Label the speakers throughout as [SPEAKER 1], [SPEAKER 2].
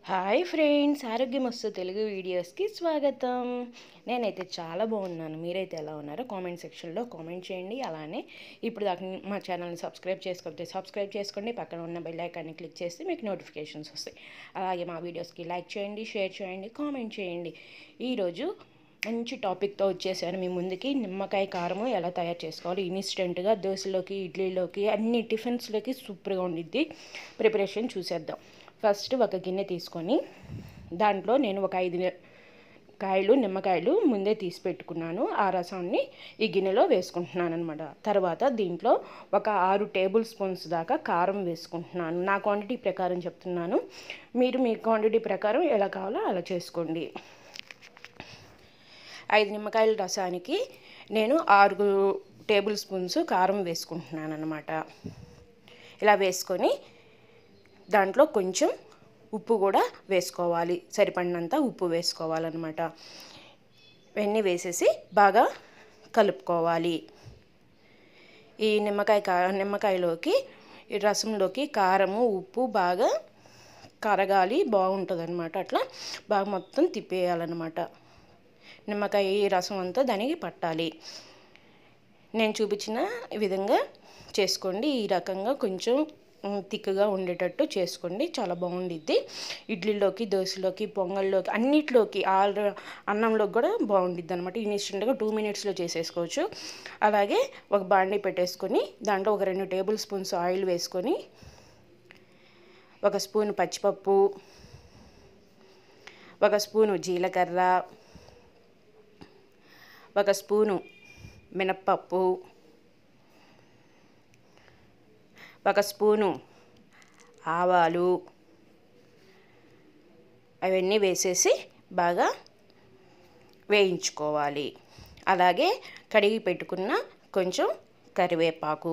[SPEAKER 1] hi friends ఆరోగ్యం వస్తు తెలుగు వీడియోస్కి స్వాగతం నేనైతే చాలా బాగున్నాను మీరైతే ఎలా ఉన్నారో కామెంట్ సెక్షన్లో కామెంట్ చేయండి అలానే ఇప్పుడు దాకా మా ఛానల్ని సబ్స్క్రైబ్ చేసుకోకపోతే సబ్స్క్రైబ్ చేసుకోండి పక్కన ఉన్న బెల్ ఐకాన్ని క్లిక్ చేస్తే మీకు నోటిఫికేషన్స్ వస్తాయి అలాగే మా వీడియోస్కి లైక్ చేయండి షేర్ చేయండి కామెంట్ చేయండి ఈరోజు మంచి టాపిక్తో వచ్చేసాను మీ ముందుకి నిమ్మకాయ కారము ఎలా తయారు చేసుకోవాలి ఇన్స్టెంట్గా దోశలోకి ఇడ్లీలోకి అన్ని టిఫిన్స్లోకి సూపర్గా ఉండిద్ది ప్రిపరేషన్ చూసేద్దాం ఫస్ట్ ఒక గిన్నె తీసుకొని దాంట్లో నేను ఒక ఐదు ని- కాయలు నిమ్మకాయలు ముందే తీసి పెట్టుకున్నాను ఆ రసాన్ని ఈ గిన్నెలో వేసుకుంటున్నాను అనమాట తర్వాత దీంట్లో ఒక ఆరు టేబుల్ స్పూన్స్ దాకా కారం వేసుకుంటున్నాను నా క్వాంటిటీ ప్రకారం చెప్తున్నాను మీరు మీ క్వాంటిటీ ప్రకారం ఎలా కావాలో అలా చేసుకోండి ఐదు నిమ్మకాయల రసానికి నేను ఆరు టేబుల్ స్పూన్స్ కారం వేసుకుంటున్నాను అనమాట ఇలా వేసుకొని దాంట్లో కొంచెం ఉప్పు కూడా వేసుకోవాలి సరిపడినంత ఉప్పు వేసుకోవాలన్నమాట ఇవన్నీ వేసేసి బాగా కలుపుకోవాలి ఈ నిమ్మకాయ కా నిమ్మకాయలోకి ఈ రసంలోకి కారము ఉప్పు బాగా కరగాలి బాగుంటుంది అనమాట అట్లా బాగా మొత్తం తిప్పేయాలన్నమాట నిమ్మకాయ ఈ రసం అంతా దానికి పట్టాలి నేను చూపించిన విధంగా చేసుకోండి ఈ రకంగా కొంచెం ఉమ్, తిక్కుగా ఉండేటట్టు చేసుకోండి చాలా బాగుండిద్ది ఇడ్లీలోకి దోశలోకి పొంగల్లోకి అన్నిట్లోకి ఆల్ అన్నంలోకి కూడా బాగుండిద్ది అనమాట ఇన్స్టెంట్గా టూ మినిట్స్లో చేసేసుకోవచ్చు అలాగే ఒక బాండీ పెట్టేసుకొని దాంట్లో ఒక రెండు టేబుల్ స్పూన్స్ ఆయిల్ వేసుకొని ఒక స్పూన్ పచ్చిపప్పు ఒక స్పూను జీలకర్ర ఒక స్పూను మినప్పప్పు ఒక స్పూను ఆవాలు అవన్నీ వేసేసి బాగా వేయించుకోవాలి అలాగే కడిగి పెట్టుకున్న కొంచెం కరివేపాకు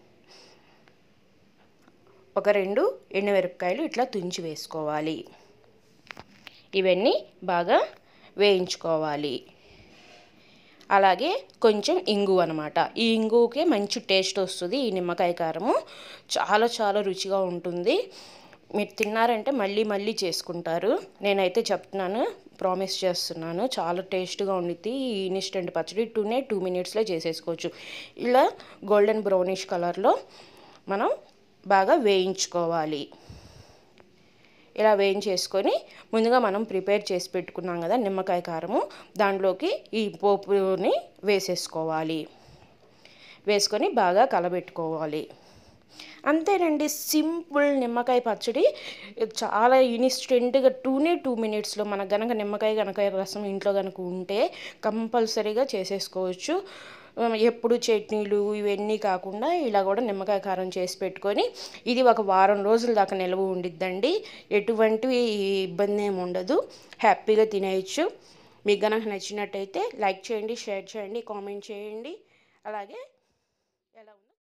[SPEAKER 1] ఒక రెండు ఎండుమిరపకాయలు ఇట్లా తుంచి వేసుకోవాలి ఇవన్నీ బాగా వేయించుకోవాలి అలాగే కొంచెం ఇంగు అనమాట ఈ ఇంగుకే మంచి టేస్ట్ వస్తుంది ఈ నిమ్మకాయ కారము చాలా చాలా రుచిగా ఉంటుంది మీరు తిన్నారంటే మళ్ళీ మళ్ళీ చేసుకుంటారు నేనైతే చెప్తున్నాను ప్రామిస్ చేస్తున్నాను చాలా టేస్ట్గా ఉండిద్ది ఈ ఇన్స్టెంట్ పచ్చడి టూనే టూ మినిట్స్లో చేసేసుకోవచ్చు ఇలా గోల్డెన్ బ్రౌనిష్ కలర్లో మనం బాగా వేయించుకోవాలి ఇలా వేయించేసుకొని ముందుగా మనం ప్రిపేర్ చేసి పెట్టుకున్నాం కదా నిమ్మకాయ కారము దాంట్లోకి ఈ పోపుని వేసేసుకోవాలి వేసుకొని బాగా కలబెట్టుకోవాలి అంతేనండి సింపుల్ నిమ్మకాయ పచ్చడి చాలా ఇన్స్టెంట్గా టూనే టూ మినిట్స్లో మనకు గనక నిమ్మకాయ గనక రసం ఇంట్లో కనుక ఉంటే కంపల్సరీగా చేసేసుకోవచ్చు ఉమ్, ఎప్పుడు చట్నీలు ఇవన్నీ కాకుండా ఇలా కూడా నిమ్మకాయ కారం చేసి పెట్టుకొని ఇది ఒక వారం రోజుల దాకా నిల్వ ఉండిద్దండి ఎటువంటి ఇబ్బంది ఏమి ఉండదు హ్యాపీగా తినేయచ్చు మీకు కనుక నచ్చినట్టయితే లైక్ చేయండి షేర్ చేయండి కామెంట్ చేయండి అలాగే